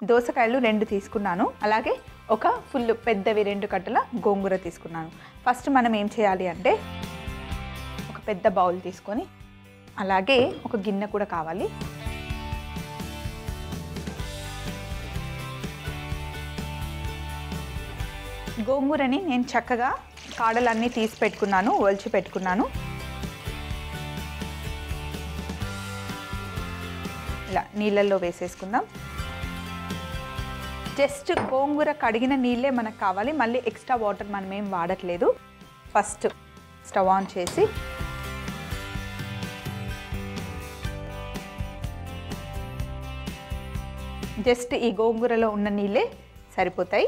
దోసకాయలు రెండు తీసుకున్నాను అలాగే ఒక ఫుల్ పెద్దవి రెండు కట్టల గోంగూర తీసుకున్నాను ఫస్ట్ మనం ఏం చేయాలి అంటే ఒక పెద్ద బౌల్ తీసుకొని అలాగే ఒక గిన్నె కూడా కావాలి గోంగూరని నేను చక్కగా కాడలన్నీ తీసి పెట్టుకున్నాను ఒలిచి పెట్టుకున్నాను ఇలా నీళ్ళల్లో వేసేసుకుందాం జస్ట్ గోంగూర కడిగిన నీళ్ళే మనకు కావాలి మళ్ళీ ఎక్స్ట్రా వాటర్ మనం ఏం వాడట్లేదు ఫస్ట్ స్టవ్ ఆన్ చేసి జస్ట్ ఈ గోంగూరలో ఉన్న నీళ్ళే సరిపోతాయి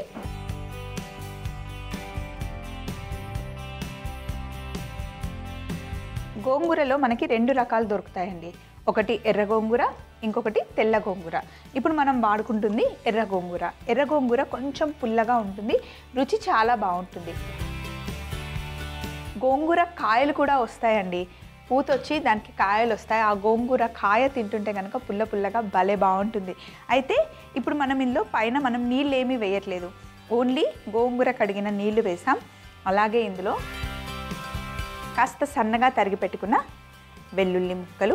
గోంగూరలో మనకి రెండు రకాలు దొరుకుతాయండి ఒకటి ఎర్ర గోంగూర ఇంకొకటి తెల్ల గోంగూర ఇప్పుడు మనం వాడుకుంటుంది ఎర్ర గోంగూర ఎర్ర గోంగూర కొంచెం పుల్లగా ఉంటుంది రుచి చాలా బాగుంటుంది గోంగూర కాయలు కూడా వస్తాయండి పూత వచ్చి దానికి కాయలు వస్తాయి ఆ గోంగూర కాయ తింటుంటే కనుక పుల్ల పుల్లగా భలే బాగుంటుంది అయితే ఇప్పుడు మనం ఇందులో పైన మనం నీళ్ళు ఏమీ వేయట్లేదు ఓన్లీ గోంగూర కడిగిన నీళ్లు వేసాం అలాగే ఇందులో కాస్త సన్నగా తరిగి పెట్టుకున్న వెల్లుల్లి ముక్కలు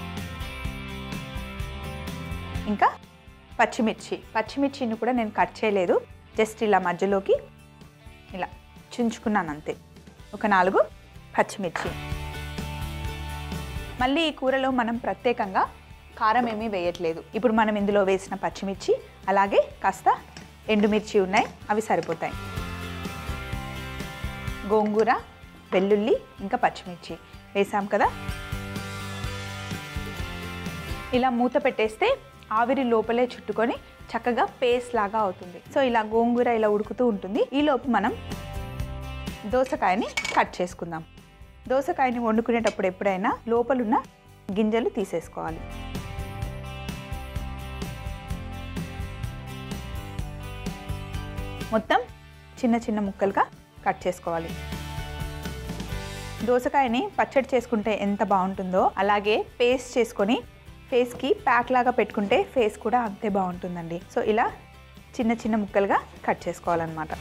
ఇంకా పచ్చిమిర్చి పచ్చిమిర్చిని కూడా నేను కట్ చేయలేదు జస్ట్ ఇలా మధ్యలోకి ఇలా చుంచుకున్నాను అంతే ఒక నాలుగు పచ్చిమిర్చి మళ్ళీ ఈ కూరలో మనం ప్రత్యేకంగా కారం ఏమీ వేయట్లేదు ఇప్పుడు మనం ఇందులో వేసిన పచ్చిమిర్చి అలాగే కాస్త ఎండుమిర్చి ఉన్నాయి అవి సరిపోతాయి గోంగూర వెల్లుల్లి ఇంకా పచ్చిమిర్చి వేసాం కదా ఇలా మూత పెట్టేస్తే ఆవిరి లోపలే చుట్టుకొని చక్కగా పేస్ట్ లాగా అవుతుంది సో ఇలా గోంగూర ఇలా ఉడుకుతూ ఉంటుంది ఈలోపు మనం దోసకాయని కట్ చేసుకుందాం దోసకాయని వండుకునేటప్పుడు ఎప్పుడైనా లోపలున్న గింజలు తీసేసుకోవాలి మొత్తం చిన్న చిన్న ముక్కలుగా కట్ చేసుకోవాలి దోసకాయని పచ్చడి చేసుకుంటే ఎంత బాగుంటుందో అలాగే పేస్ట్ చేసుకొని ఫేస్కి ప్యాక్ లాగా పెట్టుకుంటే ఫేస్ కూడా అంతే బాగుంటుందండి సో ఇలా చిన్న చిన్న ముక్కలుగా కట్ చేసుకోవాలన్నమాట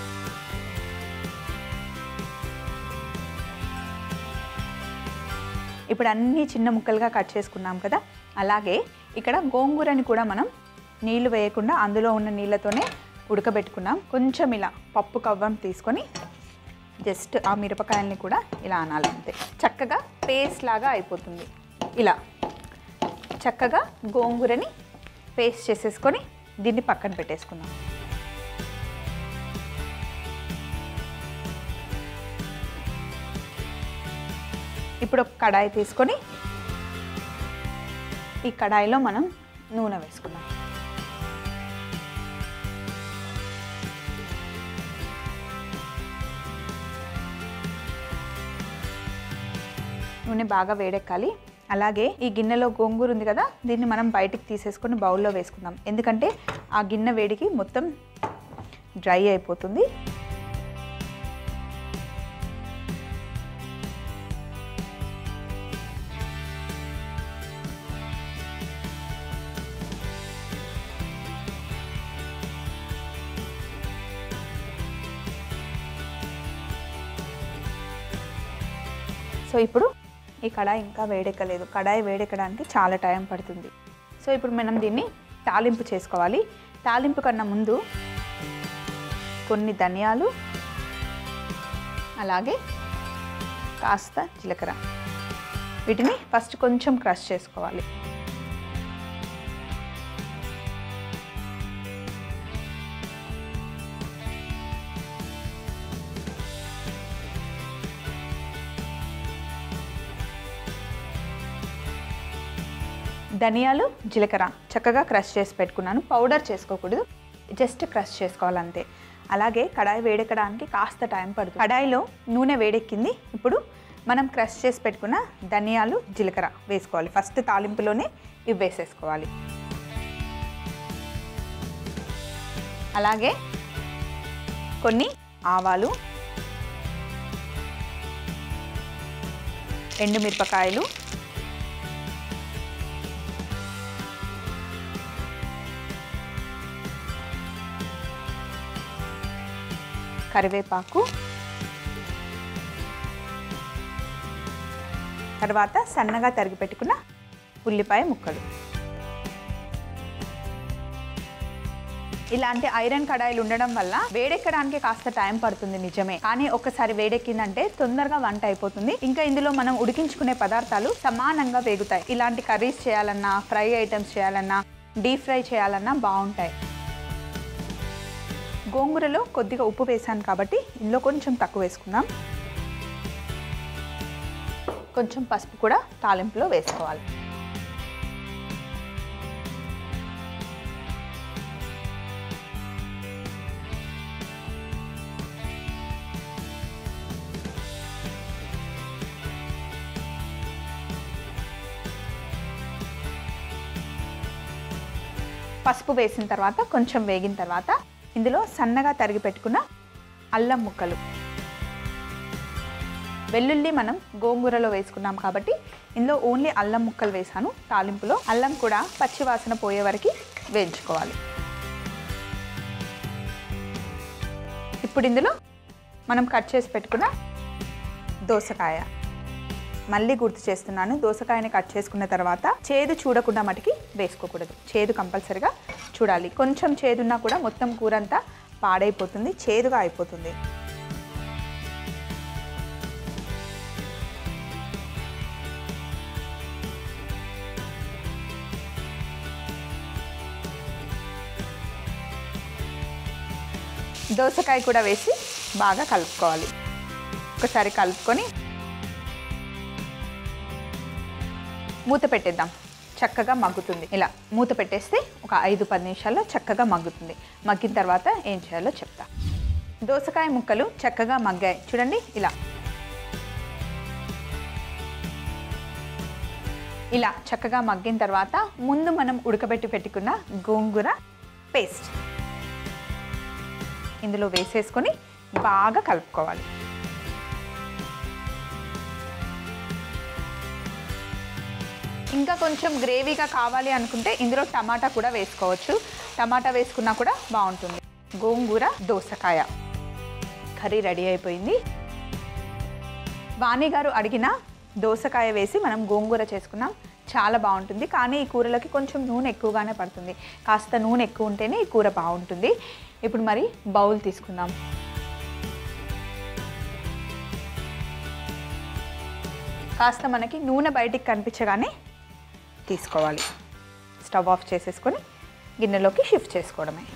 ఇప్పుడు అన్నీ చిన్న ముక్కలుగా కట్ చేసుకున్నాం కదా అలాగే ఇక్కడ గోంగూరని కూడా మనం నీళ్లు వేయకుండా అందులో ఉన్న నీళ్ళతోనే ఉడకబెట్టుకున్నాం కొంచెం ఇలా పప్పు కవ్వం తీసుకొని జస్ట్ ఆ మిరపకాయల్ని కూడా ఇలా అనాలి అంతే చక్కగా పేస్ట్ లాగా అయిపోతుంది ఇలా చక్కగా గోంగూరని పేస్ట్ చేసేసుకొని దీన్ని పక్కన పెట్టేసుకుందాం ఇప్పుడు ఒక కడాయి తీసుకొని ఈ కడాయిలో మనం నూనె వేసుకుందాం నూనె బాగా వేడెక్కాలి అలాగే ఈ గిన్నెలో గోంగూర ఉంది కదా దీన్ని మనం బయటికి తీసేసుకొని బౌల్లో వేసుకుందాం ఎందుకంటే ఆ గిన్నె వేడికి మొత్తం డ్రై అయిపోతుంది సో ఇప్పుడు ఈ కడాయి ఇంకా వేడెక్కలేదు కడాయి వేడెక్కడానికి చాలా టైం పడుతుంది సో ఇప్పుడు మనం దీన్ని తాలింపు చేసుకోవాలి తాలింపు కన్నా ముందు కొన్ని ధనియాలు అలాగే కాస్త జీలకర్ర వీటిని ఫస్ట్ కొంచెం క్రష్ చేసుకోవాలి ధనియాలు జీలకర్ర చక్కగా క్రష్ చేసి పెట్టుకున్నాను పౌడర్ చేసుకోకూడదు జస్ట్ క్రష్ చేసుకోవాలంతే అలాగే కడాయి వేడెక్కడానికి కాస్త టైం పడుతుంది కడాయిలో నూనె వేడెక్కింది ఇప్పుడు మనం క్రష్ చేసి పెట్టుకున్న ధనియాలు జీలకర్ర వేసుకోవాలి ఫస్ట్ తాలింపులోనే ఇవి వేసేసుకోవాలి అలాగే కొన్ని ఆవాలు ఎండుమిరపకాయలు కరివేపాకు తర్వాత సన్నగా తరిగి పెట్టుకున్న ఉల్లిపాయ ముక్కలు ఇలాంటి ఐరన్ కడాయిలు ఉండడం వల్ల వేడెక్కడానికి కాస్త టైం పడుతుంది నిజమే కానీ ఒకసారి వేడెక్కిందంటే తొందరగా వంట అయిపోతుంది ఇంకా ఇందులో మనం ఉడికించుకునే పదార్థాలు సమానంగా వేగుతాయి ఇలాంటి కర్రీస్ చేయాలన్నా ఫ్రై ఐటమ్స్ చేయాలన్నా డీప్ ఫ్రై చేయాలన్నా బాగుంటాయి గోంగూరలో కొద్దిగా ఉప్పు వేసాను కాబట్టి ఇందులో కొంచెం తక్కువ వేసుకుందాం కొంచెం పసుపు కూడా తాలింపులో వేసుకోవాలి పసుపు వేసిన తర్వాత కొంచెం వేగిన తర్వాత ఇందులో సన్నగా తరిగి పెట్టుకున్న అల్లం ముక్కలు వెల్లుల్లి మనం గోంగూరలో వేసుకున్నాం కాబట్టి ఇందులో ఓన్లీ అల్లం ముక్కలు వేసాను తాలింపులో అల్లం కూడా పచ్చి వాసన పోయే వరకు వేయించుకోవాలి ఇప్పుడు ఇందులో మనం కట్ చేసి పెట్టుకున్న దోసకాయ మళ్ళీ గుర్తు చేస్తున్నాను దోసకాయని కట్ చేసుకున్న తర్వాత చేదు చూడకుండా మటుకి వేసుకోకూడదు చేదు కంపల్సరిగా చూడాలి కొంచెం చేదున్నా కూడా మొత్తం కూర అంతా పాడైపోతుంది చేదుగా అయిపోతుంది దోసకాయ కూడా వేసి బాగా కలుపుకోవాలి ఒకసారి కలుపుకొని మూత పెట్టేద్దాం చక్కగా మగ్గుతుంది ఇలా మూత పెట్టేస్తే ఒక ఐదు పది నిమిషాల్లో చక్కగా మగ్గుతుంది మగ్గిన తర్వాత ఏం చేయాలో చెప్తా దోసకాయ ముక్కలు చక్కగా మగ్గాయి చూడండి ఇలా ఇలా చక్కగా మగ్గిన తర్వాత ముందు మనం ఉడకబెట్టి పెట్టుకున్న గోంగూర పేస్ట్ ఇందులో వేసేసుకొని బాగా కలుపుకోవాలి ఇంకా కొంచెం గ్రేవీగా కావాలి అనుకుంటే ఇందులో టమాటా కూడా వేసుకోవచ్చు టమాటా వేసుకున్నా కూడా బాగుంటుంది గోంగూర దోసకాయ కర్రీ రెడీ అయిపోయింది వాణి గారు అడిగిన దోసకాయ వేసి మనం గోంగూర చేసుకున్నాం చాలా బాగుంటుంది కానీ ఈ కూరలకి కొంచెం నూనె ఎక్కువగానే పడుతుంది కాస్త నూనె ఎక్కువ ఉంటేనే ఈ కూర బాగుంటుంది ఇప్పుడు మరి బౌల్ తీసుకుందాం కాస్త మనకి నూనె బయటికి కనిపించగానే తీసుకోవాలి స్టవ్ ఆఫ్ చేసేసుకొని గిన్నెలోకి షిఫ్ట్ చేసుకోవడమే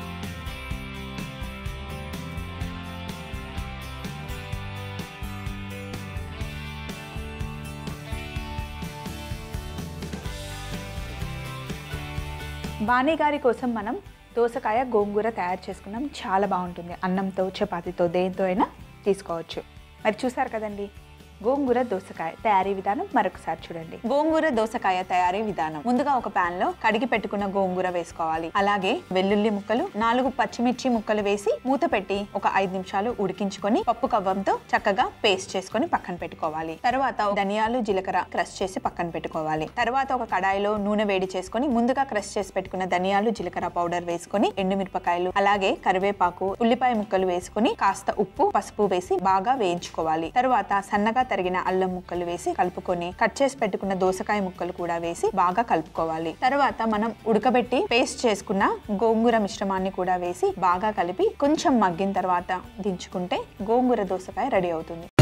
వాణి గారి కోసం మనం దోసకాయ గోంగూర తయారు చేసుకున్నాం చాలా బాగుంటుంది అన్నంతో చపాతీతో దేంతో అయినా తీసుకోవచ్చు మరి చూసారు కదండి గోంగూర దోసకాయ తయారీ విధానం మరొకసారి చూడండి గోంగూర దోసకాయ తయారీ విధానం ముందుగా ఒక పాన్ లో కడిగి పెట్టుకున్న గోంగూర వేసుకోవాలి అలాగే వెల్లుల్లి ముక్కలు నాలుగు పచ్చిమిర్చి ముక్కలు వేసి మూత పెట్టి ఒక ఐదు నిమిషాలు ఉడికించుకొని పప్పు కవ్వంతో చక్కగా పేస్ట్ చేసుకొని పక్కన పెట్టుకోవాలి తర్వాత ధనియాలు జీలకర్ర క్రష్ చేసి పక్కన పెట్టుకోవాలి తర్వాత ఒక కడాయిలో నూనె వేడి చేసుకొని ముందుగా క్రష్ చేసి పెట్టుకున్న ధనియాలు జీలకర్ర పౌడర్ వేసుకొని ఎండుమిరపకాయలు అలాగే కరివేపాకు ఉల్లిపాయ ముక్కలు వేసుకొని కాస్త ఉప్పు పసుపు వేసి బాగా వేయించుకోవాలి తర్వాత సన్నగా తరిగిన అల్లం ముక్కలు వేసి కలుపుకొని కట్ చేసి పెట్టుకున్న దోసకాయ ముక్కలు కూడా వేసి బాగా కలుపుకోవాలి తర్వాత మనం ఉడకబెట్టి పేస్ట్ చేసుకున్న గోంగూర మిశ్రమాన్ని కూడా వేసి బాగా కలిపి కొంచెం మగ్గిన తర్వాత దించుకుంటే గోంగూర దోసకాయ రెడీ అవుతుంది